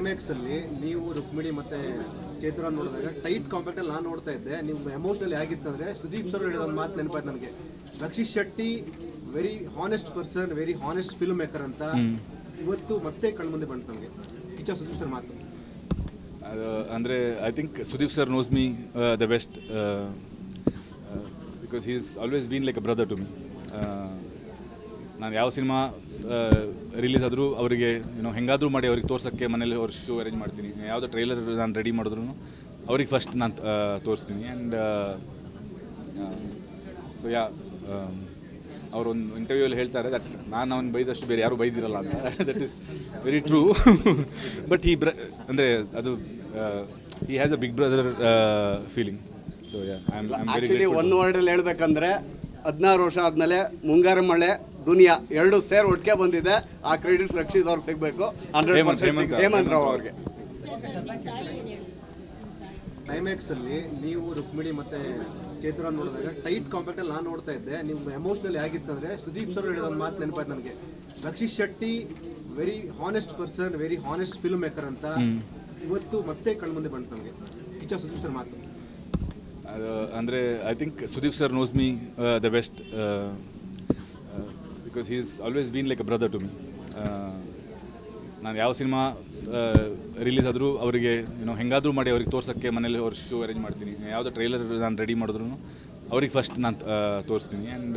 Climax ಅಲ್ಲಿ ನೀವು ರುಕ್ಮಿಣಿ ಮತ್ತೆ ಚೈತ್ರ ನೋಡಿದಾಗ ಟೈಟ್ ಕಾಂಪ್ಯಾಕ್ಟ್ ಅಲ್ಲಿ ನಾನು ನೋಡ್ತಾ ಇದ್ದೆ ನೀವು ಎಮೋಷನಲ್ ಆಗಿತ್ತು ಅಂದ್ರೆ ಸುದೀಪ್ ಸರ್ ಹೇಳಿದ ಒಂದು ಮಾತು ನೆನಪಾಯ್ತು ನನಗೆ Rakshit Shetty very honest person very honest film maker ಅಂತ ಇವತ್ತು ಮತ್ತೆ ಕಣ್ಮುಂದೆ ಬಂತು ನಮಗೆ ಕಿಚ್ಚ ಸುದೀಪ್ ಸರ್ ಮಾತು ಅದು ಅಂದರೆ I think Sudeep sir knows me the best because he is always been like a brother to me ನಾನು ಯಾವ ಸಿನಿಮಾ ರಿಲೀಸ್ ಆದರೂ ಅವರಿಗೆ ಏನೋ ಹೆಂಗಾದರೂ ಮಾಡಿ ಅವ್ರಿಗೆ ತೋರ್ಸೋಕ್ಕೆ ಮನೇಲಿ ಅವ್ರ ಶೋ ಅರೇಂಜ್ ಮಾಡ್ತೀನಿ ಯಾವುದೋ ಟ್ರೈಲರ್ ನಾನು ರೆಡಿ ಮಾಡಿದ್ರು ಅವ್ರಿಗೆ ಫಸ್ಟ್ ನಾನು ತೋರಿಸ್ತೀನಿ ಆ್ಯಂಡ್ ಸೊ ಯಾ ಅವರೊಂದು ಇಂಟರ್ವ್ಯೂಲ್ಲಿ ಹೇಳ್ತಾರೆ ದಟ್ ನಾನು ಅವನು ಬೈದಷ್ಟು ಬೇರೆ ಯಾರು ಬೈದಿರಲ್ಲ ಅಂತ that is very true but ಈ ಬ್ರ ಅಂದರೆ ಅದು he has a big brother feeling so yeah I am very actually ಒಂದು ವರ್ಡಲ್ಲಿ ಹೇಳ್ಬೇಕಂದ್ರೆ ಹದಿನಾರು ವರ್ಷ ಆದಮೇಲೆ ಮುಂಗಾರು ಮಳೆ ದುನಿಯಾ ಎರಡು ಸೇರ್ ಒಟ್ಟಿಗೆ ಬಂದಿದೆ ಆ ಕ್ರೆಡಿಟ್ಸ್ ರಕ್ಷಿತ್ ಅವ್ರಿಗೆ ಸಿಗಬೇಕು ಹಂಡ್ರೆಡ್ ಹೇಮಂತ್, ಪರ್ಸೆಂಟ್ ಹೇಮಂತ್ ಹೇಮಂತ್ ರಾವ್ ಅವ್ರಿಗೆ ಕ್ಲೈಮ್ಯಾಕ್ಸ್ ಅಲ್ಲಿ ನೀವು ರುಕ್ಮಿಣಿ ಮತ್ತೆ ಚೈತ್ರ ನೋಡಿದಾಗ ಟೈಟ್ ಕಾಂಪ್ಯಾಕ್ಟ್ ಅಲ್ಲಿ ನಾನು ನೋಡ್ತಾ ಇದ್ದೆ ನೀವು ಎಮೋಷನಲ್ ಆಗಿತ್ತು ಅಂದ್ರೆ ಸುದೀಪ್ ಸರ್ ಹೇಳಿದ ಒಂದು ಮಾತು ನೆನಪಾಯ್ತು ನನಗೆ Rakshit Shetty very honest person very honest film maker ಅಂತ ಇವತ್ತು ಮತ್ತೆ ಕಣ್ಮುಂದೆ ಬಂತು ನಮಗೆ ಕಿಚ್ಚ ಸುದೀಪ್ ಸರ್ ಮಾತು ಅದು ಅಂದರೆ I think Sudeep sir knows me the best because he is always been like a brother to me ನಾನು ಯಾವ ಸಿನಿಮಾ ರಿಲೀಸ್ ಆದರೂ ಅವರಿಗೆ ಏನೋ ಹೆಂಗಾದರೂ ಮಾಡಿ ಅವ್ರಿಗೆ ತೋರ್ಸೋಕ್ಕೆ ಮನೇಲಿ ಅವ್ರ ಶೋ ಅರೇಂಜ್ ಮಾಡ್ತೀನಿ ಯಾವುದೋ ಟ್ರೈಲರ್ ನಾನು ರೆಡಿ ಮಾಡಿದ್ರು ಅವ್ರಿಗೆ ಫಸ್ಟ್ ನಾನು ತೋರಿಸ್ತೀನಿ ಆ್ಯಂಡ್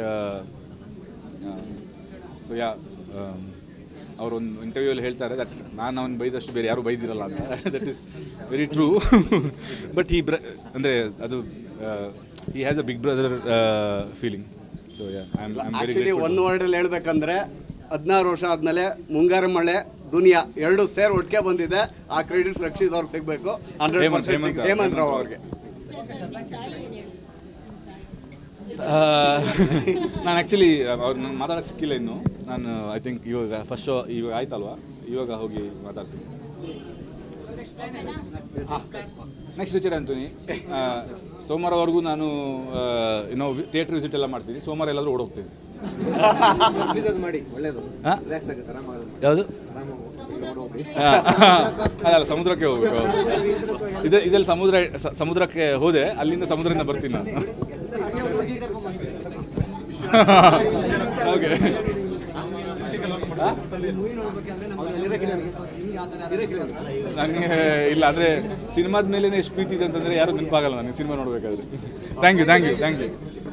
ಸೊ ಯಾ ಅವರೊಂದು ಇಂಟರ್ವ್ಯೂಲ್ಲಿ ಹೇಳ್ತಾರೆ ದಟ್ ನಾನು ಅವನು ಬೈದಷ್ಟು ಬೇರೆ ಯಾರು ಬೈದಿರಲ್ಲ ಅಂತ that is very true but ಈ ಬ್ರ ಅಂದರೆ ಅದು he has a big brother feeling so yeah I am I am very actually ಒಂದು ವರ್ಡಲ್ಲಿ ಹೇಳ್ಬೇಕಂದ್ರೆ ಹದಿನಾರು ವರ್ಷ ಆದಮೇಲೆ ಮುಂಗಾರು ಮಳೆ ದುನಿಯಾ ಎರಡು ಸೇರ್ ಒಟ್ಟಿಗೆ ಬಂದಿದೆ ಆ ಕ್ರೆಡಿಟ್ಸ್ ರಕ್ಷಿತ್ ಅವ್ರಿಗೆ ಸಿಗಬೇಕು ಹಂಡ್ರೆಡ್ ಹೇಮಂತ್, ಪರ್ಸೆಂಟ್ ಹೇಮಂತ್ ಹೇಮಂತ್ ರಾವ್ ಅವ್ರಿಗೆ ನಾನು ಆ್ಯಕ್ಚುಲಿ ಅವ್ರು ನಾನು ಮಾತಾಡೋಕ್ಕೆ ಸಿಕ್ಕಿಲ್ಲ ಇನ್ನು ನಾನು ಐ ಥಿಂಕ್ ಇವಾಗ ಫಸ್ಟ್ ಶೋ ಇವಾಗ ಆಯ್ತಲ್ವಾ ಇವಾಗ ಹೋಗಿ ಮಾತಾಡ್ತೀನಿ ನೆಕ್ಸ್ಟ್ ರಿಚರ್ಡ್ ಆಂಟೋನಿ ಸೋಮವಾರವರೆಗೂ ನಾನು ಏನೋ ಥಿಯೇಟ್ರ್ ವಿಸಿಟ್ ಎಲ್ಲ ಮಾಡ್ತೀನಿ ಸೋಮವಾರ ಎಲ್ಲಾದರೂ ಓಡೋಗ್ತೀನಿ ಪ್ಲೀಸ್ ಅದು ಮಾಡಿ ಒಳ್ಳೇದು ಹಾ? ರಿಲ್ಯಾಕ್ಸ್ ಆಗುತ್ತೆ ಆರಾಮಾಗುತ್ತೆ ಯಾವುದು ಆರಾಮಾಗಿ ಅಲ್ಲ ಅಲ್ಲ ಸಮುದ್ರಕ್ಕೆ ಹೋಗ್ಬೇಕು ಇದೆ ಇದೆಲ್ಲ ಸಮುದ್ರ ಸ- ಸಮುದ್ರಕ್ಕೆ ಹೋದೆ ಅಲ್ಲಿಂದ ಸಮುದ್ರದಿಂದ ಬರ್ತೀನಿ ನಾನು ಓಕೆ ನನಗೆ ಇಲ್ಲ ಅಂದರೆ ಸಿನಿಮಾದ ಮೇಲೆ ಎಷ್ಟು ಪ್ರೀತಿ ಇದೆ ಅಂತಂದರೆ ಯಾರು ನೆನಪಾಗಲ್ಲ ನನಗೆ ಸಿನಿಮಾ ನೋಡಬೇಕಾದ್ರೆ thank you thank you thank you